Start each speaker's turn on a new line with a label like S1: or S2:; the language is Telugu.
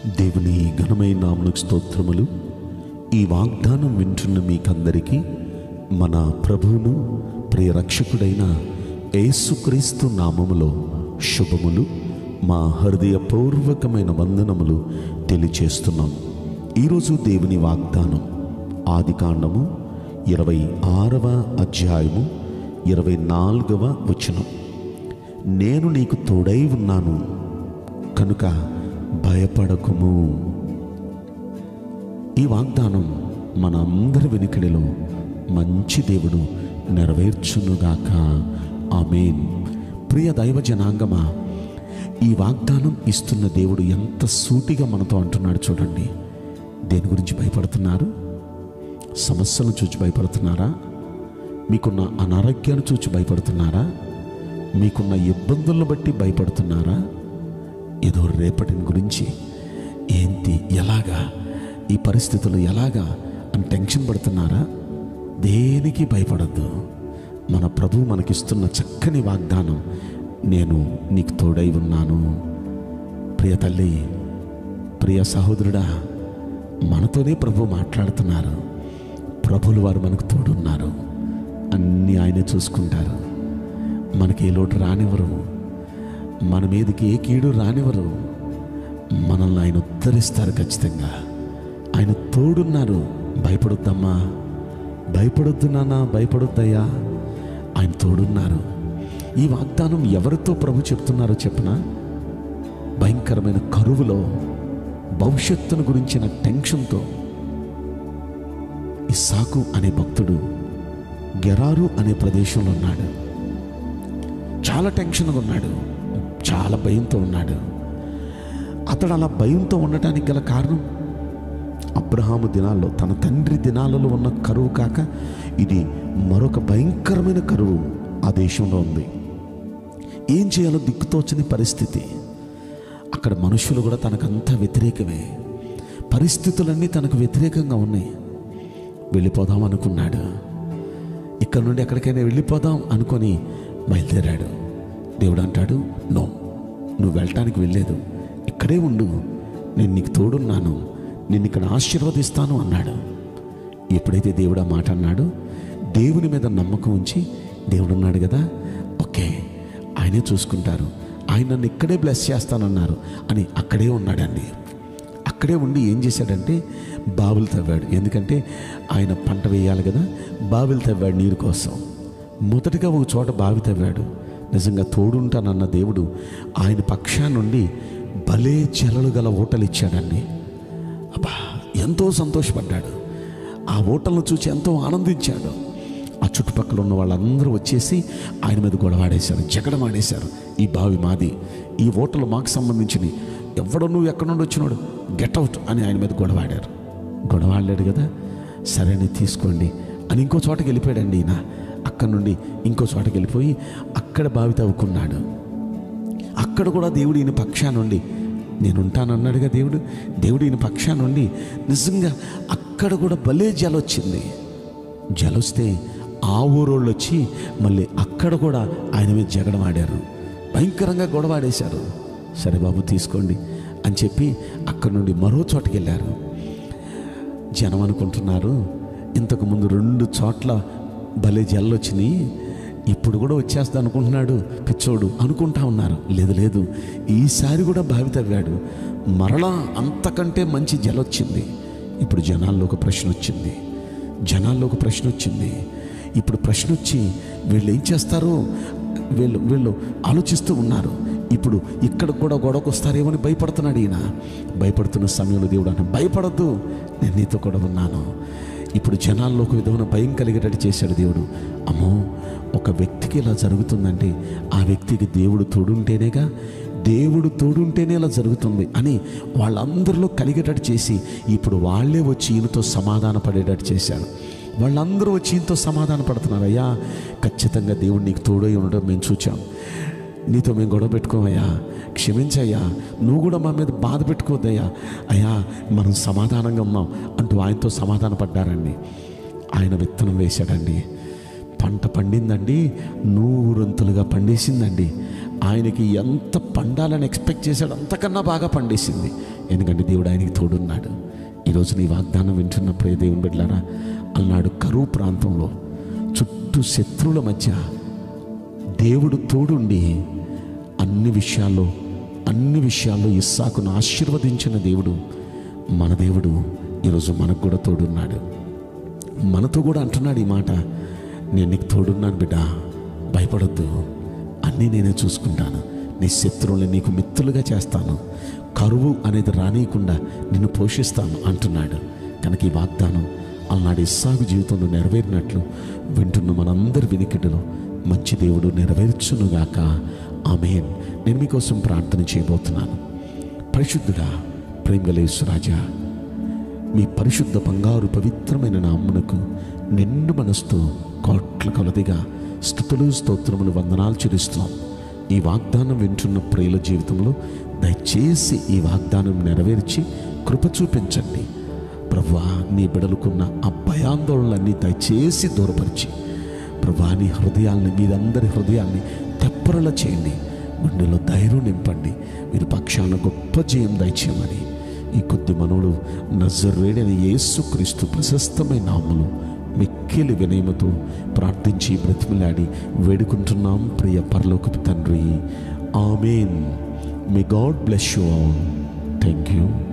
S1: దేవుని ఘనమైన నామకు స్తోత్రములు ఈ వాగ్దానం వింటున్న మీకందరికీ మన ప్రభువును ప్రియ రక్షకుడైన యేసుక్రీస్తు నామములో శుభములు మా హృదయపూర్వకమైన వందనములు తెలియచేస్తున్నాం ఈరోజు దేవుని వాగ్దానం ఆదికాండము ఇరవై ఆరవ అధ్యాయము ఇరవై నాలుగవ వచనం నేను నీకు తోడై ఉన్నాను కనుక భయపడకుము ఈ వాగ్దానం మన అందరి వెనుకడిలో మంచి దేవుడు నెరవేర్చునుగాక ఆమెన్ ప్రియ దైవ జనాంగమా ఈ వాగ్దానం ఇస్తున్న దేవుడు ఎంత సూటిగా మనతో అంటున్నాడు చూడండి దేని గురించి భయపడుతున్నారు సమస్యలను చూచి భయపడుతున్నారా మీకున్న అనారోగ్యాన్ని చూచి భయపడుతున్నారా మీకున్న ఇబ్బందులను బట్టి భయపడుతున్నారా ఏదో రేపటిని గురించి ఏంటి ఎలాగా ఈ పరిస్థితులు ఎలాగా అని టెన్షన్ పడుతున్నారా దేనికి భయపడద్దు మన ప్రభు మనకిస్తున్న చక్కని వాగ్దానం నేను నీకు తోడై ఉన్నాను ప్రియ తల్లి ప్రియ సహోదరుడా మనతోనే ప్రభు మాట్లాడుతున్నారు ప్రభులు వారు మనకు తోడున్నారు అన్నీ ఆయనే చూసుకుంటారు మనకి ఏ లోటు రానివ్వరు మన మీదకి ఏ కీడు రానివ్వరు మనల్ని ఆయన ఉద్ధరిస్తారు ఖచ్చితంగా ఆయన తోడున్నారు భయపడొద్దమ్మా భయపడొద్దు నాన్న భయపడొద్దయ్యా ఆయన తోడున్నారు ఈ వాగ్దానం ఎవరితో ప్రభు చెప్తున్నారో చెప్పనా భయంకరమైన కరువులో భవిష్యత్తును గురించిన టెన్షన్తో ఇస్సాకు అనే భక్తుడు గెరారు అనే ప్రదేశంలో ఉన్నాడు చాలా టెన్షన్గా ఉన్నాడు చాలా భయంతో ఉన్నాడు అతడు అలా భయంతో ఉండటానికి గల కారణం అబ్రహాము దినాల్లో తన తండ్రి దినాలలో ఉన్న కరువు కాక ఇది మరొక భయంకరమైన కరువు ఆ దేశంలో ఉంది ఏం చేయాలో దిక్కుతోచని పరిస్థితి అక్కడ మనుషులు కూడా తనకంతా వ్యతిరేకమే పరిస్థితులన్నీ తనకు వ్యతిరేకంగా ఉన్నాయి వెళ్ళిపోదాం అనుకున్నాడు ఇక్కడ నుండి ఎక్కడికైనా వెళ్ళిపోదాం అనుకొని బయలుదేరాడు దేవుడు అంటాడు నో నువ్వు వెళ్ళటానికి వెళ్ళలేదు ఇక్కడే ఉండు నేను నీకు తోడున్నాను నిన్ను ఇక్కడ ఆశీర్వదిస్తాను అన్నాడు ఎప్పుడైతే దేవుడు ఆ మాట అన్నాడు దేవుని మీద నమ్మకం ఉంచి దేవుడు ఉన్నాడు కదా ఓకే ఆయనే చూసుకుంటారు ఆయన నన్ను ఇక్కడే బ్లెస్ చేస్తానన్నారు అని అక్కడే ఉన్నాడండి అక్కడే ఉండి ఏం చేశాడంటే బావులు తవ్వాడు ఎందుకంటే ఆయన పంట వేయాలి కదా బావిలు తవ్వాడు నీరు కోసం మొదటిగా ఒక చోట బావి తవ్వాడు నిజంగా తోడుంటానన్న దేవుడు ఆయన పక్షా నుండి భలే చెలలు గల ఓటలు ఇచ్చాడండి అబ్బా ఎంతో సంతోషపడ్డాడు ఆ ఓటలను చూసి ఎంతో ఆనందించాడు ఆ చుట్టుపక్కల ఉన్న వాళ్ళందరూ వచ్చేసి ఆయన మీద గొడవాడేశారు జగడమాడేశారు ఈ బావి మాది ఈ ఓటలు మాకు సంబంధించినవి ఎవడో నువ్వు ఎక్కడి నుండి వచ్చినాడు గెట్ అవుట్ అని ఆయన మీద గొడవాడారు గొడవాడలేడు కదా సరే అని తీసుకోండి అని ఇంకో చోటకి వెళ్ళిపోయాడండి ఈయన అక్కడ నుండి ఇంకో చోటకి వెళ్ళిపోయి అక్కడ బావి తవ్వుకున్నాడు అక్కడ కూడా దేవుడు ఈయన పక్షా నుండి నేను ఉంటానన్నాడుగా దేవుడు దేవుడు ఈయన పక్షా నుండి నిజంగా అక్కడ కూడా భలే జలొచ్చింది జలొస్తే ఆ ఊరోళ్ళు వచ్చి మళ్ళీ అక్కడ కూడా ఆయన మీద జగడం ఆడారు భయంకరంగా గొడవాడేశారు సరే బాబు తీసుకోండి అని చెప్పి అక్కడ నుండి మరో చోటకి వెళ్ళారు జనం అనుకుంటున్నారు ఇంతకు ముందు రెండు చోట్ల భలే జల్లొచ్చినాయి ఇప్పుడు కూడా వచ్చేస్తా అనుకుంటున్నాడు పిచ్చోడు అనుకుంటా ఉన్నారు లేదు లేదు ఈసారి కూడా బావి తవ్వాడు మరలా అంతకంటే మంచి జలొచ్చింది ఇప్పుడు జనాల్లో ఒక ప్రశ్న వచ్చింది జనాల్లో ఒక ప్రశ్న వచ్చింది ఇప్పుడు ప్రశ్న వచ్చి వీళ్ళు ఏం చేస్తారు వీళ్ళు వీళ్ళు ఆలోచిస్తూ ఉన్నారు ఇప్పుడు ఇక్కడ కూడా గొడవకు వస్తారేమని భయపడుతున్నాడు ఈయన భయపడుతున్న సమయంలో దేవుడు అంటే భయపడద్దు నేను నీతో కూడా ఉన్నాను ఇప్పుడు జనాల్లో ఒక విధమైన భయం కలిగేటట్టు చేశాడు దేవుడు అమ్మో ఒక వ్యక్తికి ఇలా జరుగుతుందంటే ఆ వ్యక్తికి దేవుడు తోడుంటేనేగా దేవుడు తోడుంటేనే ఇలా జరుగుతుంది అని వాళ్ళందరిలో కలిగేటట్టు చేసి ఇప్పుడు వాళ్ళే వచ్చి ఈయనతో సమాధాన పడేటట్టు చేశాడు వాళ్ళందరూ వచ్చి ఈయనతో సమాధాన పడుతున్నారు అయ్యా ఖచ్చితంగా దేవుడు నీకు తోడై ఉండడం మేము చూచాం నీతో మేము గొడవ పెట్టుకోమయ్యా క్షమించయ్యా నువ్వు కూడా మా మీద బాధ పెట్టుకోవద్దయ్యా అయ్యా మనం సమాధానంగా ఉన్నాం అంటూ ఆయనతో సమాధాన పడ్డారండి ఆయన విత్తనం వేశాడండి పంట పండిందండి నూరంతులుగా పండేసిందండి ఆయనకి ఎంత పండాలని ఎక్స్పెక్ట్ చేశాడు అంతకన్నా బాగా పండేసింది ఎందుకంటే దేవుడు ఆయనకి తోడున్నాడు ఈరోజు నీ వాగ్దానం వింటున్నప్పుడే దేవుని బిడ్డలారా అలనాడు కరువు ప్రాంతంలో చుట్టూ శత్రువుల మధ్య దేవుడు తోడుండి అన్ని విషయాల్లో అన్ని విషయాల్లో ఇస్సాకును ఆశీర్వదించిన దేవుడు మన దేవుడు ఈరోజు మనకు కూడా తోడున్నాడు మనతో కూడా అంటున్నాడు ఈ మాట నేను నీకు తోడున్నాను బిడ్డ భయపడొద్దు అన్నీ నేనే చూసుకుంటాను నీ శత్రువుల్ని నీకు మిత్రులుగా చేస్తాను కరువు అనేది రానియకుండా నిన్ను పోషిస్తాను అంటున్నాడు కనుక ఈ వాగ్దానం అలనాడు ఇస్సాగు జీవితంలో నెరవేరినట్లు వింటున్న మనందరి వినికిడిలో మంచి దేవుడు నెరవేర్చునుగాక ఆమెన్ నేను మీకోసం ప్రార్థన చేయబోతున్నాను పరిశుద్ధుడా ప్రేమగలేశ్వరాజా మీ పరిశుద్ధ బంగారు పవిత్రమైన నామ్మునకు నిండు మనసుతో కోట్ల కొలదిగా స్థుతులు స్తోత్రములు వందనాలు చెల్లిస్తున్నాం ఈ వాగ్దానం వింటున్న ప్రియుల జీవితంలో దయచేసి ఈ వాగ్దానం నెరవేర్చి కృప చూపించండి ప్రభా నీ బిడలుకున్న ఆ భయాందోళనలన్నీ దయచేసి దూరపరిచి ప్రభా నీ హృదయాల్ని మీరందరి హృదయాల్ని తెప్పరల చేయండి గుండెలో ధైర్యం నింపండి మీరు పక్షాన గొప్ప జయం దయచేయమని ఈ కొద్ది మనవులు నజరేడని యేసుక్రీస్తు ప్రశస్తమైన నామలు మిక్కిలి వినయముతో ప్రార్థించి బ్రతిమలాడి వేడుకుంటున్నాం ప్రియ పరలోకపు తండ్రి amen may God bless you all thank you